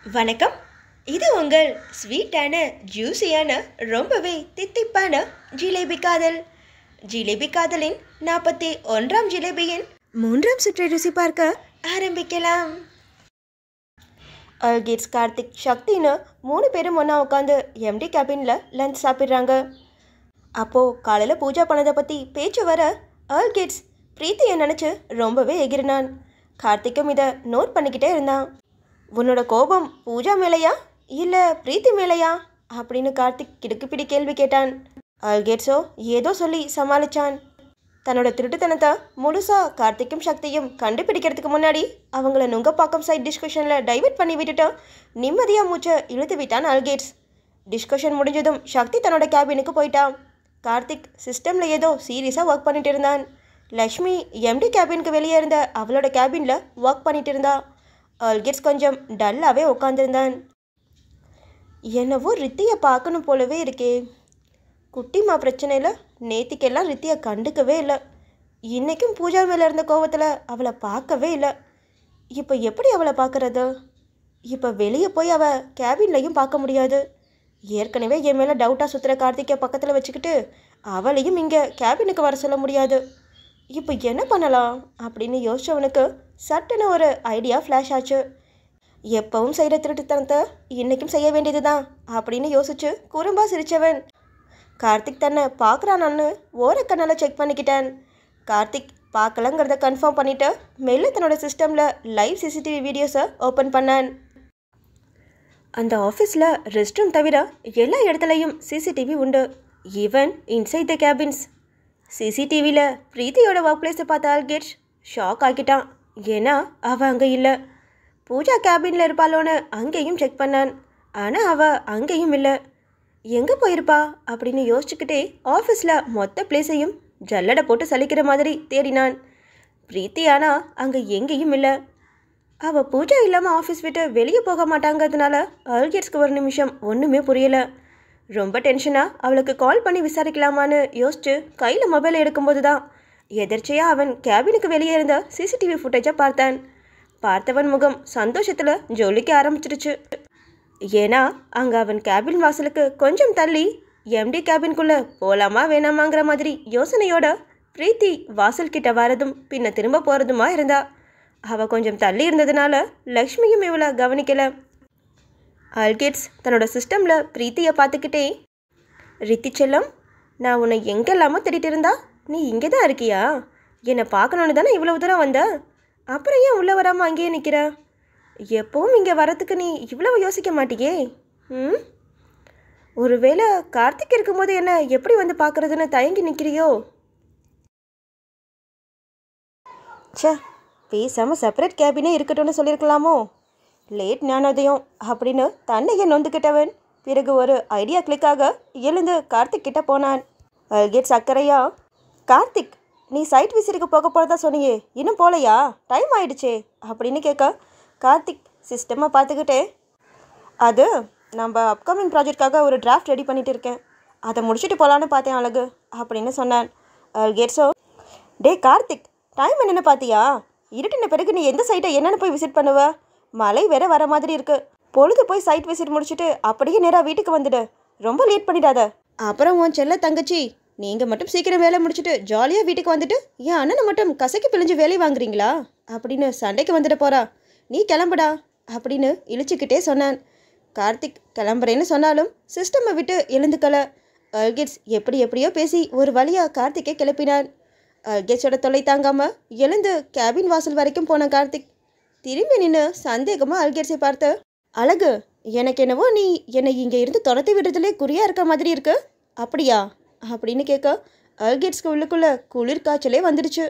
வணக்கம் இது உங்கள் ஸ்வீட்டான ஜூஸியான ரொம்பவே தித்திப்பான ஜிலேபி காதல் ஜிலேபி காதலின் நாற்பத்தி ஒன்றாம் ஜிலேபியின் மூன்றாம் சுற்றை ருசி பார்க்க ஆரம்பிக்கலாம் அல்கேட்ஸ் கார்த்திக் சக்தின்னு மூணு பேரும் ஒன்றா உட்காந்து எம்டி கேபினில் லஞ்ச் சாப்பிட்றாங்க அப்போது காலையில் பூஜா பண்ணதை பற்றி பேச்சு வர அல்கேட்ஸ் பிரீத்தியை நினச்சி ரொம்பவே எகிரினான் கார்த்திக்கும் இதை நோட் பண்ணிக்கிட்டே இருந்தான் உன்னோட கோபம் பூஜா மேலையா இல்லை பிரீத்தி மேலையா அப்படின்னு கார்த்திக் கிடுக்குப்பிடி கேள்வி கேட்டான் அல்கேட்ஸோ ஏதோ சொல்லி சமாளிச்சான் தன்னோட திருட்டுத்தனத்தை முழுசா கார்த்திக்கும் சக்தியும் கண்டுபிடிக்கிறதுக்கு முன்னாடி அவங்கள நுங்கப்பாக்கம் சைட் டிஸ்கஷனில் டைவர்ட் பண்ணி விட்டுட்டு நிம்மதியாக மூச்சை இழுத்து விட்டான் அல்கேட்ஸ் டிஸ்கஷன் முடிஞ்சதும் சக்தி தன்னோட கேபினுக்கு போயிட்டான் கார்த்திக் சிஸ்டமில் ஏதோ சீரியஸாக ஒர்க் பண்ணிட்டு இருந்தான் லக்ஷ்மி எம்டி கேபினுக்கு வெளியே இருந்த அவளோட கேபினில் ஒர்க் பண்ணிட்டு இருந்தா அல்கேட்ஸ் கொஞ்சம் டல்லாகவே உட்காந்துருந்தான் என்னவோ ரித்தியை பார்க்கணும் போலவே இருக்கே குட்டிமா பிரச்சனையில் நேத்திக்கெல்லாம் ரித்தியை கண்டுக்கவே இல்லை இன்றைக்கும் பூஜா மேலே இருந்த கோவத்தில் அவளை பார்க்கவே இல்லை இப்போ எப்படி அவளை பார்க்கறது இப்போ வெளியே போய் அவள் கேபின்லையும் பார்க்க முடியாது ஏற்கனவே என் மேலே டவுட்டாக சுற்றுற கார்த்திகை பக்கத்தில் வச்சுக்கிட்டு அவளையும் இங்கே கேபினுக்கு வர சொல்ல முடியாது இப்போ என்ன பண்ணலாம் அப்படின்னு யோசிச்சவனுக்கு சட்டுன்னு ஒரு ஐடியா ஃப்ளாஷ் ஆச்சு எப்பவும் செய்கிற திருட்டுத்தனத்தை இன்றைக்கும் செய்ய வேண்டியது தான் அப்படின்னு யோசிச்சு குறும்பா சிரிச்சவன் கார்த்திக் தன்னை பார்க்குறானான்னு ஓரக்கண்ணால் செக் பண்ணிக்கிட்டான் கார்த்திக் பார்க்கலங்கிறத கன்ஃபார்ம் பண்ணிட்டு மெல்ல தன்னோட சிஸ்டமில் லைவ் சிசிடிவி வீடியோஸை ஓப்பன் பண்ணான் அந்த ஆஃபீஸில் ரெஸ்ட் ரூம் தவிர எல்லா இடத்துலையும் சிசிடிவி உண்டு ஈவன் இன்சைட் த கேபின்ஸ் சிசிடிவியில் பிரீத்தியோட ஒர்க் பிளேஸை பார்த்த ஆல்கேட் ஷாக் ஆக்கிட்டான் ஏன்னா அவள் அங்கே இல்லை பூஜா கேபினில் இருப்பாளோன்னு அங்கேயும் செக் பண்ணான் ஆனால் அவள் அங்கேயும் இல்லை எங்கே போயிருப்பா அப்படின்னு யோசிச்சுக்கிட்டே ஆஃபீஸில் மொத்த பிளேஸையும் ஜல்லடை போட்டு சலிக்கிற மாதிரி தேடினான் பிரீத்தி ஆனால் அங்கே எங்கேயும் இல்லை அவள் பூஜா இல்லாமல் ஆஃபீஸ் விட்டு வெளியே போக மாட்டாங்கிறதுனால அல்கேட்ஸ்க்கு ஒரு நிமிஷம் ஒன்றுமே புரியலை ரொம்ப டென்ஷனாக அவளுக்கு கால் பண்ணி விசாரிக்கலாமான்னு யோசிச்சு கையில் மொபைல் எடுக்கும்போது தான் எதர்ச்சியாக அவன் கேபினுக்கு வெளியே இருந்த சிசிடிவி ஃபுட்டேஜை பார்த்தான் பார்த்தவன் முகம் சந்தோஷத்தில் ஜொலிக்க ஆரம்பிச்சிடுச்சு ஏன்னா அங்கே அவன் கேபின் வாசலுக்கு கொஞ்சம் தள்ளி எம்டி கேபின்குள்ளே போகலாமா வேணாமாங்கிற மாதிரி யோசனையோட பிரீத்தி வாசல் கிட்ட வரதும் பின்ன திரும்ப போகிறதுமா இருந்தா அவள் கொஞ்சம் தள்ளி இருந்ததுனால லக்ஷ்மியும் இவளை கவனிக்கலை அல்கேட்ஸ் தன்னோட சிஸ்டமில் பிரீத்தியை பார்த்துக்கிட்டே ரித்தி செல்லம் நான் உன்னை எங்கெல்லாமோ தேடிட்டு இருந்தா நீ இங்கே தான் இருக்கியா என்னை பார்க்கணுன்னு தானே இவ்வளவு தூரம் வந்த அப்புறம் ஏன் உள்ளே வராமல் அங்கேயே நிற்கிற எப்பவும் இங்கே வரத்துக்கு நீ இவ்வளவு யோசிக்க மாட்டியே ம் ஒருவேளை கார்த்திக் இருக்கும்போது என்ன எப்படி வந்து பார்க்குறதுன்னு தயங்கி நிற்கிறியோ ச்சே பேசாமல் செப்பரேட் கேபினே இருக்கட்டும்னு சொல்லியிருக்கலாமோ லேட் ஞானோதயம் அப்படின்னு தன்னையே நொந்துக்கிட்டவன் பிறகு ஒரு ஐடியா கிளிக்காக எழுந்து கார்த்திக் கிட்ட போனான் அல்கேட் சக்கரையா கார்த்திக் நீ சைட் விசிட்டுக்கு போக போகிறதா சொன்னியே இன்னும் போகலையா டைம் ஆயிடுச்சே அப்படின்னு கேட்க கார்த்திக் சிஸ்டமாக பார்த்துக்கிட்டே அது நம்ம அப்கமிங் ப்ராஜெக்ட்காக ஒரு டிராஃப்ட் ரெடி பண்ணிட்டு இருக்கேன் அதை முடிச்சுட்டு போகலான்னு பார்த்தேன் அழகு அப்படின்னு சொன்னான் அல்கேட்ஸோ டே கார்த்திக் டைம் என்னென்னு பார்த்தியா இருட்டின பிறகு நீ எந்த சைட்டை என்னென்னு போய் விசிட் பண்ணுவ மழை வேற வர மாதிரி இருக்கு பொழுது போய் சைட் விசிட் முடிச்சுட்டு அப்படியே நேராக வீட்டுக்கு வந்துடு ரொம்ப லேட் பண்ணிடாத அப்புறம் உன் செல்ல தங்கச்சி நீங்கள் மட்டும் சீக்கிரம் வேலை முடிச்சுட்டு ஜாலியாக வீட்டுக்கு வந்துட்டு என் அண்ணனை மட்டும் கசக்கி பிழிஞ்சு வேலை வாங்குறீங்களா அப்படின்னு சண்டைக்கு வந்துட போறா நீ கிளம்புடா அப்படின்னு இழிச்சுக்கிட்டே சொன்னான் கார்த்திக் கிளம்புறேன்னு சொன்னாலும் சிஸ்டமை விட்டு எழுந்துக்கல அல்கேட்ஸ் எப்படி எப்படியோ பேசி ஒரு வழியாக கார்த்திக்கை கிளப்பினான் அல்கேட்ஸோட தொலை தாங்காம எழுந்து கேபின் வாசல் வரைக்கும் போன கார்த்திக் திரும்பி நின்று சந்தேகமாக அல்கேட்ஸை பார்த்து அழகு எனக்கு என்னவோ நீ என்னை இங்கே இருந்து துரத்தி விடுறதுலே குறியா இருக்க மாதிரி இருக்கு அப்படியா அப்படின்னு கேட்க அல்கேட்ஸ்க்கு உள்ளுக்குள்ள குளிர் காய்ச்சலே வந்துடுச்சு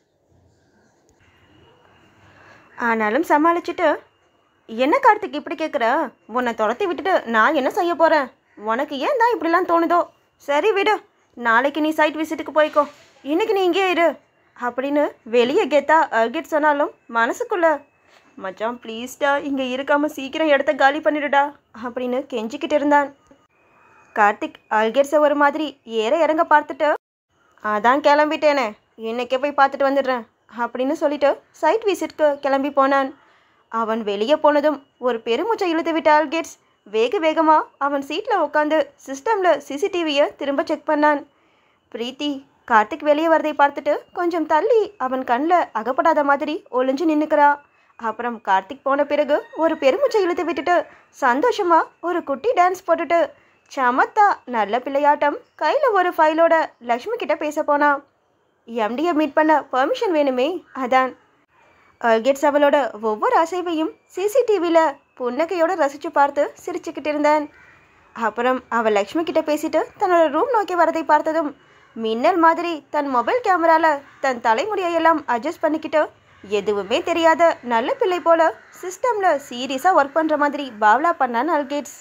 ஆனாலும் சமாளிச்சுட்டு என்ன கார்த்திக் இப்படி கேட்குற உன்னை துரத்தி விட்டுட்டு நான் என்ன செய்ய போகிறேன் உனக்கு ஏன் தான் இப்படிலாம் தோணுதோ சரி விடு நாளைக்கு நீ சைட் விசிட்டுக்கு போய்க்கோ இன்னைக்கு நீ இங்கே இரு அப்படின்னு வெளியே கெத்தா அல்கேட் சொன்னாலும் மனசுக்குள்ள மச்சான் ப்ளீஸ்டா இங்கே இருக்காம சீக்கிரம் இடத்த காலி பண்ணிடுடா அப்படின்னு கெஞ்சிக்கிட்டு இருந்தான் கார்த்திக் அல்கேட்ஸை ஒரு மாதிரி ஏற இறங்க பார்த்துட்டு அதான் கிளம்பிட்டேனே இன்னைக்கே போய் பார்த்துட்டு வந்துடுறேன் அப்படின்னு சொல்லிட்டு சைட் விசிட்க்கு கிளம்பி போனான் அவன் வெளியே போனதும் ஒரு பெருமூச்சை இழுத்து விட்ட ஆல்கேட்ஸ் வேக வேகமா அவன் சீட்டில் உட்காந்து சிஸ்டமில் சிசிடிவியை திரும்ப செக் பண்ணான் பிரீத்தி கார்த்திக் வெளியே வரதை பார்த்துட்டு கொஞ்சம் தள்ளி அவன் கண்ணில் அகப்படாத மாதிரி ஒளிஞ்சு நின்னுக்கிறா அப்புறம் கார்த்திக் போன பிறகு ஒரு பெருமூச்சை இழுத்து விட்டுட்டு சந்தோஷமா ஒரு குட்டி டான்ஸ் போட்டுட்டு சமத்தா நல்ல பிள்ளையாட்டம் கையில் ஒரு ஃபைலோட லக்ஷ்மி கிட்ட பேச போனான் எம்டியை மீட் பண்ண பெர்மிஷன் வேணுமே அதான் அல்கேட்ஸ் அவளோட ஒவ்வொரு அசைவையும் சிசிடிவியில் புன்னகையோட ரசித்து பார்த்து சிரிச்சுக்கிட்டு இருந்தான் அப்புறம் அவள் லக்ஷ்மி கிட்ட பேசிட்டு தன்னோட ரூம் நோக்கி வரதை பார்த்ததும் மின்னல் மாதிரி தன் மொபைல் கேமரால தன் தலைமுடியெல்லாம் அட்ஜஸ்ட் பண்ணிக்கிட்டு எதுவுமே தெரியாத நல்ல பிள்ளை போல சிஸ்டமில் சீரியஸாக ஒர்க் பண்ணுற மாதிரி பாவ்லா பண்ணான் அல்கேட்ஸ்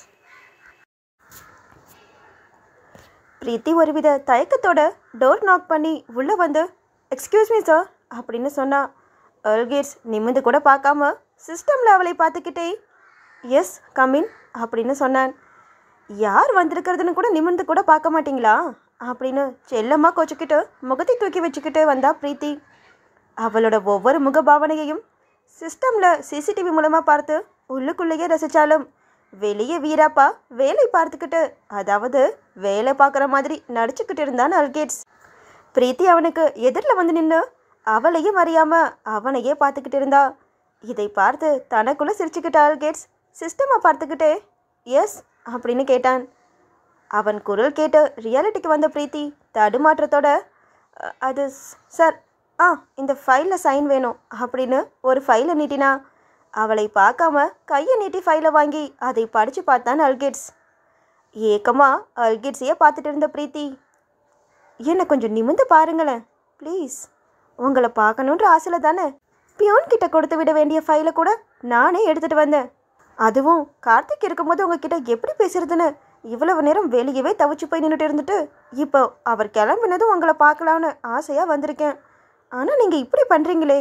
பிரீத்தி ஒருவித தயக்கத்தோட டோர் நாக் பண்ணி உள்ளே வந்து எக்ஸ்கியூஸ் மீ சார் அப்படின்னு சொன்னா அல்கேட்ஸ் நிமிந்து கூட பார்க்காம சிஸ்டமில் அவளை பார்த்துக்கிட்டே எஸ் கமின் அப்படின்னு சொன்னான் யார் வந்திருக்கிறதுன்னு கூட நிமிர்ந்து கூட பார்க்க மாட்டீங்களா அப்படின்னு செல்லமாக கோச்சிக்கிட்டு முகத்தை தூக்கி வச்சுக்கிட்டு வந்தா பிரீத்தி அவளோட ஒவ்வொரு முகபாவனையையும் சிஸ்டமில் சிசிடிவி மூலமாக பார்த்து உள்ளுக்குள்ளேயே ரசித்தாலும் வெளியே வீராப்பா வேலை பார்த்துக்கிட்டு அதாவது வேலை பார்க்குற மாதிரி நடிச்சுக்கிட்டு இருந்தான் அல்கேட்ஸ் பிரீத்தி அவனுக்கு எதிரில் வந்து நின்று அவளையும் அறியாம அவனையே பார்த்துக்கிட்டு இருந்தா இதை பார்த்து தனக்குள்ள சிரிச்சுக்கிட்ட அல்கேட்ஸ் சிஸ்டமை பார்த்துக்கிட்டே எஸ் அப்படின்னு கேட்டான் அவன் குரல் கேட்டு ரியாலிட்டிக்கு வந்த பிரீத்தி தடுமாற்றத்தோட "அ, அது ஸ்- சார் ஆ இந்த ஃபைலில் சைன் வேணும் அப்படின்னு ஒரு ஃபைலை நீட்டினா அவளை பார்க்காம கையை நீட்டி ஃபைலை வாங்கி அதை படித்து பார்த்தான் அல்கேட்ஸ் ஏக்கமா அல்கேட்ஸையே பார்த்துட்டு இருந்த பிரீத்தி என்னை கொஞ்சம் நிமிந்து பாருங்களேன் ப்ளீஸ் உங்களை பார்க்கணுன்ற ஆசையில் தானே பியோன் கிட்ட கொடுத்து விட வேண்டிய ஃபைலை கூட நானே எடுத்துகிட்டு வந்தேன் அதுவும் கார்த்திக் இருக்கும்போது உங்ககிட்ட எப்படி பேசுறதுன்னு இவ்வளவு நேரம் வெளியவே தவிச்சு போய் நின்றுட்டு இருந்துட்டு இப்போ அவர் கிளம்பினதும் உங்களை பார்க்கலான்னு ஆசையாக வந்திருக்கேன் ஆனால் நீங்கள் இப்படி பண்ணுறீங்களே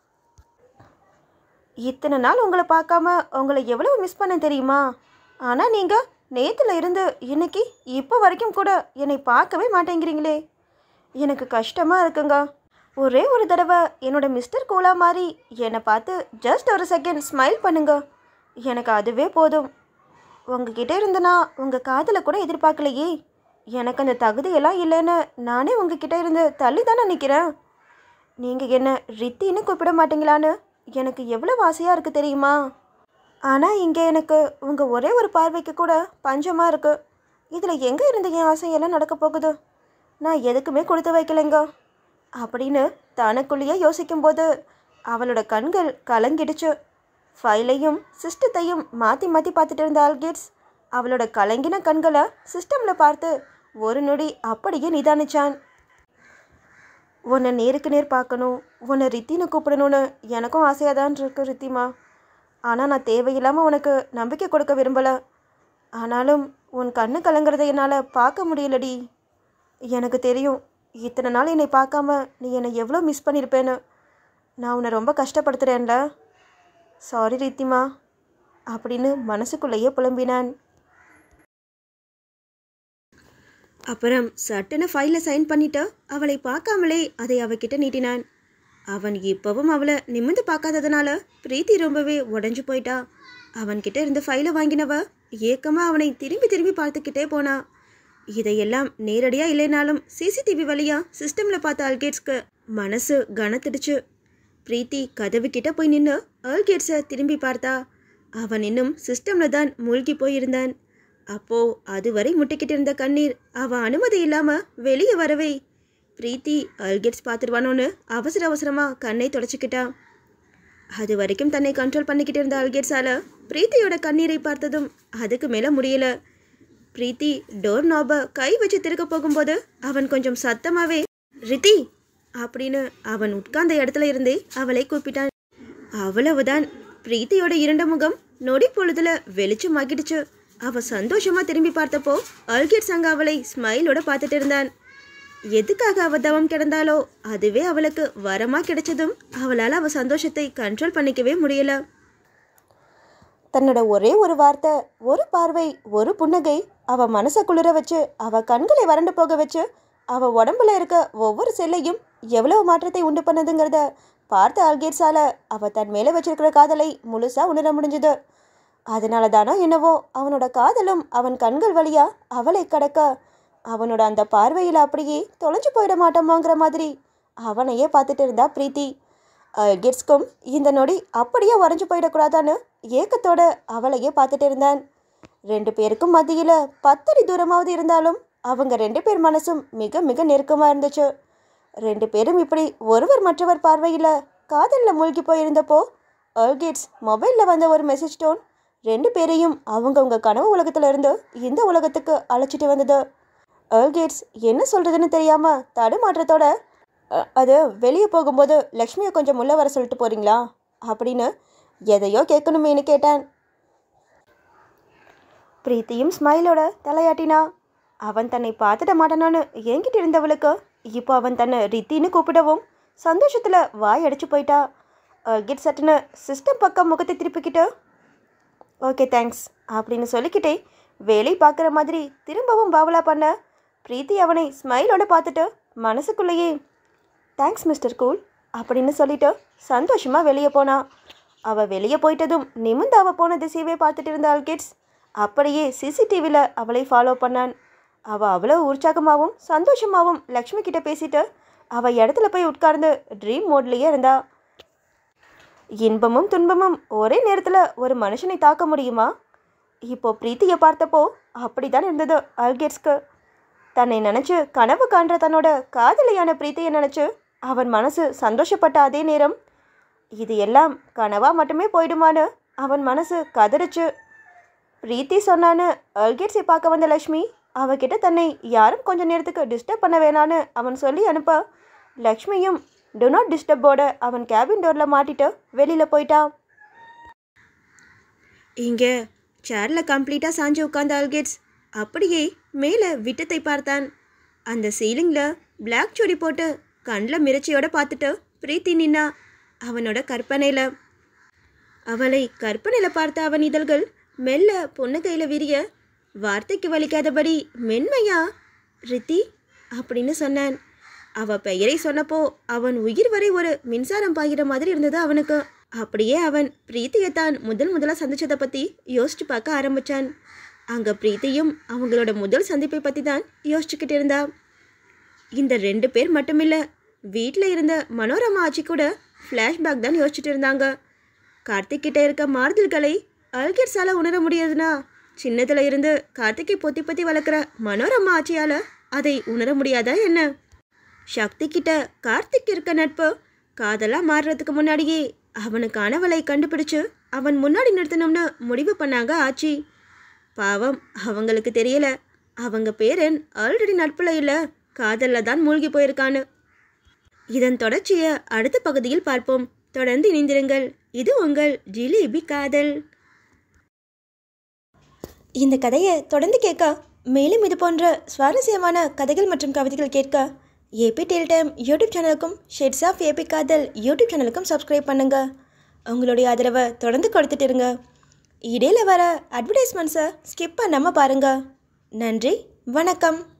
இத்தனை நாள் உங்களை பார்க்காம உங்களை எவ்வளவு மிஸ் பண்ண தெரியுமா ஆனால் நீங்கள் நேத்துல இருந்து இன்னைக்கு இப்போ வரைக்கும் கூட என்னை பார்க்கவே மாட்டேங்கிறீங்களே எனக்கு கஷ்டமாக இருக்குங்க ஒரே ஒரு தடவை என்னோட மிஸ்டர் கூலா மாதிரி என்னை பார்த்து ஜஸ்ட் ஒரு செகண்ட் ஸ்மைல் பண்ணுங்க எனக்கு அதுவே போதும் உங்ககிட்ட இருந்தனா உங்கள் காதில் கூட எதிர்பார்க்கலையே எனக்கு அந்த தகுதியெல்லாம் இல்லைன்னு நானே உங்ககிட்ட இருந்து தள்ளி தானே நிற்கிறேன் நீங்கள் என்ன ரித்தின்னு கூப்பிட மாட்டீங்களான்னு எனக்கு எவ்வளவு ஆசையாக இருக்குது தெரியுமா ஆனால் இங்கே எனக்கு உங்கள் ஒரே ஒரு பார்வைக்கு கூட பஞ்சமாக இருக்குது இதில் எங்கே இருந்து என் ஆசையெல்லாம் நடக்க போகுது நான் எதுக்குமே கொடுத்து வைக்கலைங்க அப்படின்னு தனக்குள்ளேயே யோசிக்கும்போது அவளோட கண்கள் கலங்கிடுச்சு ஃபைலையும் சிஸ்டத்தையும் மாற்றி மாற்றி பார்த்துட்டு இருந்த ஆல்கேட்ஸ் அவளோட கலங்கின கண்களை சிஸ்டமில் பார்த்து ஒரு நொடி அப்படியே நிதானிச்சான் உன்னை நேருக்கு நேர் பார்க்கணும் உன்னை ரித்தின்னு கூப்பிடணும்னு எனக்கும் ஆசையாக தான் இருக்கு ரித்திமா ஆனால் நான் தேவையில்லாமல் உனக்கு நம்பிக்கை கொடுக்க விரும்பலை ஆனாலும் உன் கண்ணு கலங்குறதை என்னால் பார்க்க முடியலடி எனக்கு தெரியும் இத்தனை நாள் என்னை பார்க்காம நீ என்னை எவ்வளோ மிஸ் பண்ணியிருப்பேன்னு நான் உன்னை ரொம்ப கஷ்டப்படுத்துகிறேன்ல சாரி ரித்திமா அப்படின்னு மனசுக்குள்ளேயே புலம்பினான் அப்புறம் சட்டுன்னு ஃபைலில் சைன் பண்ணிட்டு அவளை பார்க்காமலே அதை அவகிட்ட நீட்டினான் அவன் இப்போவும் அவளை நிமிர்ந்து பார்க்காததுனால பிரீத்தி ரொம்பவே உடஞ்சு போயிட்டா அவன்கிட்ட இருந்து ஃபைலை வாங்கினவ ஏக்கமாக அவனை திரும்பி திரும்பி பார்த்துக்கிட்டே போனா இதையெல்லாம் நேரடியாக இல்லைனாலும் சிசிடிவி வழியா சிஸ்டமில் பார்த்த அல்கேட்ஸ்க்கு மனசு கனத்திடுச்சு பிரீத்தி கதவு கிட்ட போய் நின்று அல்கேட்ஸை திரும்பி பார்த்தா அவன் இன்னும் சிஸ்டமில் தான் மூழ்கி போயிருந்தான் அப்போ அதுவரை முட்டிக்கிட்டு இருந்த கண்ணீர் அவ அனுமதி இல்லாம வெளியே வரவே பிரீத்தி அல்கெட்ஸ் பார்த்துருவானோன்னு அவசர அவசரமா கண்ணை தொடச்சிக்கிட்டா அது வரைக்கும் தன்னை கண்ட்ரோல் பண்ணிக்கிட்டு இருந்த அல்கெட்ஸால பிரீத்தியோட கண்ணீரை பார்த்ததும் அதுக்கு மேல முடியல பிரீத்தி டோர் நாப கை வச்சு திருக்க போகும்போது அவன் கொஞ்சம் சத்தமாவே ரித்தி அப்படின்னு அவன் உட்கார்ந்த இடத்துல இருந்தே அவளை கூப்பிட்டான் அவ்வளவுதான் பிரீத்தியோட இரண்டு முகம் நொடி பொழுதுல வெளிச்சமாக்கிடுச்சு அவ சந்தோஷமா திரும்பி பார்த்தப்போ அல்கேட் சங்க அவளை ஸ்மைலோட பார்த்துட்டு இருந்தான் எதுக்காக அவ தவம் கிடந்தாலோ அதுவே அவளுக்கு வரமா கிடைச்சதும் அவளால் அவ சந்தோஷத்தை கண்ட்ரோல் பண்ணிக்கவே முடியல தன்னோட ஒரே ஒரு வார்த்தை ஒரு பார்வை ஒரு புன்னகை அவ மனசை குளிர வச்சு அவ கண்களை வறண்டு போக வச்சு அவ உடம்புல இருக்க ஒவ்வொரு செல்லையும் எவ்வளவு மாற்றத்தை உண்டு பண்ணதுங்கிறத பார்த்த அல்கேட்ஸால அவ தன் மேலே வச்சிருக்கிற காதலை முழுசா உணர முடிஞ்சுது அதனால தானோ என்னவோ அவனோட காதலும் அவன் கண்கள் வழியா அவளை கடக்க அவனோட அந்த பார்வையில் அப்படியே தொலைஞ்சு போயிட மாட்டோமாங்கிற மாதிரி அவனையே பார்த்துட்டு இருந்தா பிரீத்தி அல்கேட்ஸ்க்கும் இந்த நொடி அப்படியே உறைஞ்சு போயிடக்கூடாதான்னு ஏக்கத்தோட அவளையே பார்த்துட்டு இருந்தான் ரெண்டு பேருக்கும் மத்தியில் பத்தடி தூரமாவது இருந்தாலும் அவங்க ரெண்டு பேர் மனசும் மிக மிக நெருக்கமாக இருந்துச்சு ரெண்டு பேரும் இப்படி ஒருவர் மற்றவர் பார்வையில் காதலில் மூழ்கி போயிருந்தப்போ அல்கேட்ஸ் மொபைலில் வந்த ஒரு மெசேஜ் டோன் ரெண்டு பேரையும் அவங்கவுங்க கனவு உலகத்துல இருந்து இந்த உலகத்துக்கு அழைச்சிட்டு வந்தது அல்கேட்ஸ் என்ன சொல்கிறதுன்னு தெரியாமல் தடுமாற்றத்தோட "அ- அது வெளியே போகும்போது லக்ஷ்மியை கொஞ்சம் உள்ள வர சொல்லிட்டு போகிறீங்களா அப்படின்னு எதையோ கேட்கணுமேனு கேட்டான் பிரீத்தியும் ஸ்மைலோட தலையாட்டினா அவன் தன்னை பார்த்துட மாட்டானான்னு என்கிட்ட இருந்தவளுக்கு இப்போ அவன் தன்னை ரித்தின்னு கூப்பிடவும் சந்தோஷத்தில் வாய் அடிச்சு போயிட்டா கிட் சட்டுன்னு சிஸ்டம் பக்கம் முகத்தை திருப்பிக்கிட்டு ஓகே தேங்க்ஸ் அப்படின்னு சொல்லிக்கிட்டே வேலை பார்க்குற மாதிரி திரும்பவும் பாவலா பண்ண பிரீத்தி அவனை ஸ்மைலோட பார்த்துட்டு மனசுக்குள்ளேயே தேங்க்ஸ் மிஸ்டர் கூல் அப்படின்னு சொல்லிட்டு சந்தோஷமாக வெளியே போனா அவள் வெளியே போயிட்டதும் நிமிந்து அவள் போன திசையவே பார்த்துட்டு இருந்த அல்கிட்ஸ் அப்படியே சிசிடிவியில் அவளை ஃபாலோ பண்ணான் அவள் அவ்வளோ உற்சாகமாகவும் சந்தோஷமாகவும் லக்ஷ்மி கிட்ட பேசிட்டு அவள் இடத்துல போய் உட்கார்ந்து ட்ரீம் மோட்லேயே இருந்தா இன்பமும் துன்பமும் ஒரே நேரத்தில் ஒரு மனுஷனை தாக்க முடியுமா இப்போ பிரீத்தியை பார்த்தப்போ அப்படிதான் இருந்தது அல்கேட்ஸ்க்கு தன்னை நினச்சி கனவு காண்ற தன்னோட காதலியான பிரீத்தியை நினச்சி அவன் மனசு சந்தோஷப்பட்ட அதே நேரம் இது எல்லாம் கனவா மட்டுமே போயிடுமான்னு அவன் மனசு கதறிச்சு பிரீத்தி சொன்னான்னு அல்கேட்ஸை பார்க்க வந்த லக்ஷ்மி அவகிட்ட தன்னை யாரும் கொஞ்ச நேரத்துக்கு டிஸ்டர்ப் பண்ண வேணான்னு அவன் சொல்லி அனுப்ப லக்ஷ்மியும் டு நாட் டிஸ்டர்ப் போர்டை அவன் கேபின் டோரில் மாட்டிட்டு வெளியில் போயிட்டான் இங்கே சேரில் கம்ப்ளீட்டாக சாஞ்சு உட்கார்ந்த அல்கேட்ஸ் அப்படியே மேலே விட்டத்தை பார்த்தான் அந்த சீலிங்கில் பிளாக் சுடி போட்டு கண்ணில் மிரட்சியோட பார்த்துட்டு பிரீத்தி நின்னா அவனோட கற்பனையில் அவளை கற்பனையில் பார்த்த அவன் இதழ்கள் மெல்ல பொண்ணுகையில் விரிய வார்த்தைக்கு வலிக்காதபடி மென்மையா ரித்தி அப்படின்னு சொன்னான் அவ பெயரை சொன்னப்போ அவன் உயிர் வரை ஒரு மின்சாரம் பாய்கிற மாதிரி இருந்தது அவனுக்கு அப்படியே அவன் பிரீத்தியை தான் முதல் முதலாக சந்திச்சதை பற்றி யோசிச்சு பார்க்க ஆரம்பிச்சான் அங்கே பிரீத்தியும் அவங்களோட முதல் சந்திப்பை பற்றி தான் யோசிச்சுக்கிட்டு இருந்தா இந்த ரெண்டு பேர் மட்டுமில்ல வீட்டில் இருந்த மனோரமா ஆச்சி கூட ஃப்ளாஷ்பேக் தான் யோசிச்சுட்டு இருந்தாங்க கார்த்திக் கிட்ட இருக்க மாறுதல்களை அல்கிட்ஸால உணர முடியாதுன்னா சின்னதுல இருந்து கார்த்திக்கை பொத்தி பொத்தி வளர்க்குற மனோரமா ஆச்சியால அதை உணர முடியாதா என்ன சக்தி கிட்ட கார்த்திக் இருக்க நட்பு காதலா மாறுறதுக்கு முன்னாடியே அவனுக்கான அவளை கண்டுபிடிச்சு அவன் முன்னாடி நிறுத்தணும்னு முடிவு பண்ணாங்க ஆச்சி பாவம் அவங்களுக்கு தெரியல அவங்க பேரன் ஆல்ரெடி நட்புல இல்ல காதல்ல தான் மூழ்கி போயிருக்கான்னு இதன் தொடர்ச்சியை அடுத்த பகுதியில் பார்ப்போம் தொடர்ந்து இணைந்திருங்கள் இது உங்கள் ஜிலேபி காதல் இந்த கதையை தொடர்ந்து கேட்க மேலும் இது போன்ற சுவாரஸ்யமான கதைகள் மற்றும் கவிதைகள் கேட்க ஏபி டெல் டைம் யூடியூப் சேனலுக்கும் shades of AB Kadhal YouTube சேனலுக்கும் சப்ஸ்கிரைப் பண்ணுங்க உங்களுடைய ஆதரவை தொடர்ந்து கொடுத்துட்டு இருங்க இடையில வர அட்வர்டைஸ்மெண்ட்ஸை ஸ்கிப் பண்ணாமல் பாருங்க நன்றி வணக்கம்